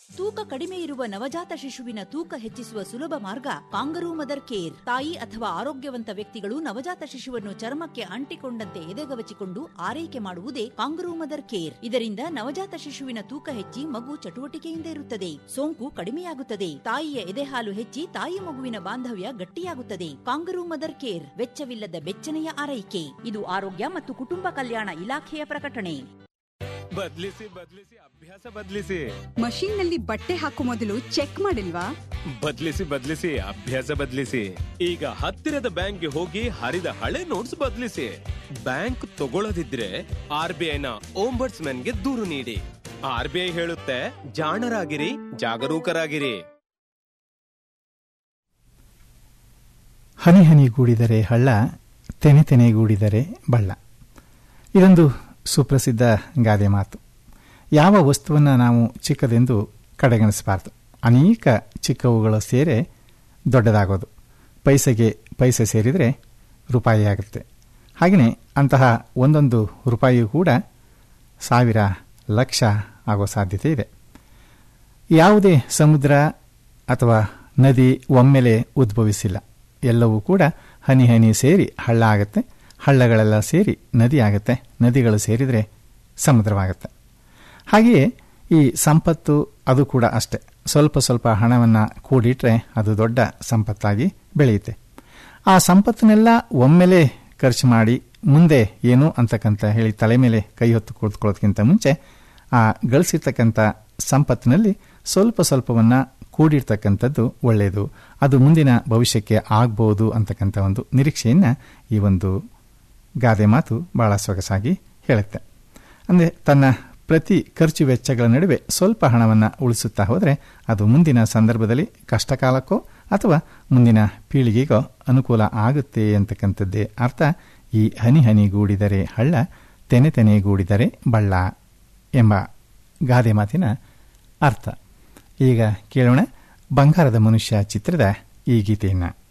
ತೂಕ ಕಡಿಮೆ ಇರುವ ನವಜಾತ ಶಿಶುವಿನ ತೂಕ ಹೆಚ್ಚಿಸುವ ಸುಲಭ ಮಾರ್ಗ ಕಾಂಗರೂ ಮದರ್ ಕೇರ್ ತಾಯಿ ಅಥವಾ ಆರೋಗ್ಯವಂತ ವ್ಯಕ್ತಿಗಳು ನವಜಾತ ಶಿಶುವನ್ನು ಚರ್ಮಕ್ಕೆ ಅಂಟಿಕೊಂಡಂತೆ ಎದೆಗವಚಿಕೊಂಡು ಆರೈಕೆ ಮಾಡುವುದೇ ಕಾಂಗರೂ ಮದರ್ ಕೇರ್ ಇದರಿಂದ ನವಜಾತ ಶಿಶುವಿನ ತೂಕ ಹೆಚ್ಚಿ ಮಗು ಚಟುವಟಿಕೆಯಿಂದ ಇರುತ್ತದೆ ಸೋಂಕು ಕಡಿಮೆಯಾಗುತ್ತದೆ ತಾಯಿಯ ಎದೆಹಾಲು ಹೆಚ್ಚಿ ತಾಯಿ ಮಗುವಿನ ಬಾಂಧವ್ಯ ಗಟ್ಟಿಯಾಗುತ್ತದೆ ಕಾಂಗರೂ ಮದರ್ ಕೇರ್ ವೆಚ್ಚವಿಲ್ಲದ ಬೆಚ್ಚನೆಯ ಆರೈಕೆ ಇದು ಆರೋಗ್ಯ ಮತ್ತು ಕುಟುಂಬ ಕಲ್ಯಾಣ ಇಲಾಖೆಯ ಪ್ರಕಟಣೆ ಬದ್ಲಿಸಿ ಬದ್ಲಿಸಿ ಅಭ್ಯಾಸ ಬದ್ಲಿಸಿ ಮಷೀನ್ ನಲ್ಲಿ ಬಟ್ಟೆ ಹಾಕೋ ಮೊದಲು ಚೆಕ್ ಮಾಡಿಲ್ವಾ ಬದ್ಲಿಸಿ ಬದ್ಲಿಸಿ ಅಭ್ಯಾಸ ಬದ್ಲಿಸಿ ಈಗ ಹತ್ತಿರದ ಬ್ಯಾಂಕ್ಗೆ ಹೋಗಿ ಹರಿದ ಹಳೆ ನೋಟ್ಸ್ ಬದ್ಲಿಸಿ ಬ್ಯಾಂಕ್ ತಗೊಳ್ಳದಿದ್ರೆ ಆರ್ ಬಿ ಐನ ಗೆ ದೂರು ನೀಡಿ ಆರ್ ಬಿ ಐ ಹೇಳುತ್ತೆ ಜಾಣರಾಗಿರಿ ಜಾಗರೂಕರಾಗಿರಿ ಹನಿ ಹನಿಗೂಡಿದರೆ ಹಳ್ಳ ತೆನೆ ತೆನೆಗೂಡಿದರೆ ಬಳ್ಳ ಇದೊಂದು ಸುಪ್ರಸಿದ್ಧ ಗಾದೆ ಮಾತು ಯಾವ ವಸ್ತುವನ್ನು ನಾವು ಚಿಕ್ಕದೆಂದು ಕಡೆಗಣಿಸಬಾರದು ಅನೇಕ ಚಿಕ್ಕವುಗಳು ಸೇರೆ ದೊಡ್ಡದಾಗೋದು ಪೈಸೆಗೆ ಪೈಸೆ ಸೇರಿದರೆ ರೂಪಾಯಿ ಆಗುತ್ತೆ ಹಾಗೆಯೇ ಅಂತಹ ಒಂದೊಂದು ರೂಪಾಯಿಯೂ ಕೂಡ ಸಾವಿರ ಲಕ್ಷ ಆಗೋ ಸಾಧ್ಯತೆ ಇದೆ ಯಾವುದೇ ಸಮುದ್ರ ಅಥವಾ ನದಿ ಒಮ್ಮೆಲೆ ಉದ್ಭವಿಸಿಲ್ಲ ಎಲ್ಲವೂ ಕೂಡ ಹನಿ ಹನಿ ಸೇರಿ ಹಳ್ಳ ಆಗುತ್ತೆ ಹಳ್ಳಗಳೆಲ್ಲ ಸೇರಿ ನದಿ ಆಗುತ್ತೆ ನದಿಗಳು ಸೇರಿದರೆ ಸಮುದ್ರವಾಗುತ್ತೆ ಹಾಗೆಯೇ ಈ ಸಂಪತ್ತು ಅದು ಕೂಡ ಅಷ್ಟೆ ಸ್ವಲ್ಪ ಸ್ವಲ್ಪ ಹಣವನ್ನು ಕೂಡಿಟ್ರೆ ಅದು ದೊಡ್ಡ ಸಂಪತ್ತಾಗಿ ಬೆಳೆಯುತ್ತೆ ಆ ಸಂಪತ್ತನ್ನೆಲ್ಲ ಒಮ್ಮೆಲೆ ಖರ್ಚು ಮಾಡಿ ಮುಂದೆ ಏನು ಅಂತಕ್ಕಂಥ ಹೇಳಿ ತಲೆ ಮೇಲೆ ಕೈ ಹೊತ್ತು ಕುಳಿತುಕೊಳ್ಳೋದಕ್ಕಿಂತ ಮುಂಚೆ ಆ ಗಳಿಸಿರ್ತಕ್ಕಂಥ ಸಂಪತ್ತಿನಲ್ಲಿ ಸ್ವಲ್ಪ ಸ್ವಲ್ಪವನ್ನು ಕೂಡಿರ್ತಕ್ಕಂಥದ್ದು ಒಳ್ಳೆಯದು ಅದು ಮುಂದಿನ ಭವಿಷ್ಯಕ್ಕೆ ಆಗ್ಬೋದು ಅಂತಕ್ಕಂಥ ಒಂದು ನಿರೀಕ್ಷೆಯನ್ನು ಈ ಒಂದು ಗಾದೆ ಮಾತು ಬಹಳ ಸೊಗಸಾಗಿ ಹೇಳುತ್ತೆ ಅಂದರೆ ತನ್ನ ಪ್ರತಿ ಖರ್ಚು ವೆಚ್ಚಗಳ ನಡುವೆ ಸ್ವಲ್ಪ ಹಣವನ್ನು ಉಳಿಸುತ್ತಾ ಹೋದರೆ ಅದು ಮುಂದಿನ ಸಂದರ್ಭದಲ್ಲಿ ಕಷ್ಟಕಾಲಕ್ಕೋ ಅಥವಾ ಮುಂದಿನ ಪೀಳಿಗೆಗೋ ಅನುಕೂಲ ಆಗುತ್ತೆ ಅಂತಕ್ಕಂಥದ್ದೇ ಅರ್ಥ ಈ ಹನಿ ಹನಿಗೂಡಿದರೆ ಹಳ್ಳ ತೆನೆ ತೆನೆಗೂಡಿದರೆ ಬಳ್ಳ ಎಂಬ ಗಾದೆ ಮಾತಿನ ಅರ್ಥ ಈಗ ಕೇಳೋಣ ಬಂಗಾರದ ಮನುಷ್ಯ ಚಿತ್ರದ ಈ ಗೀತೆಯನ್ನು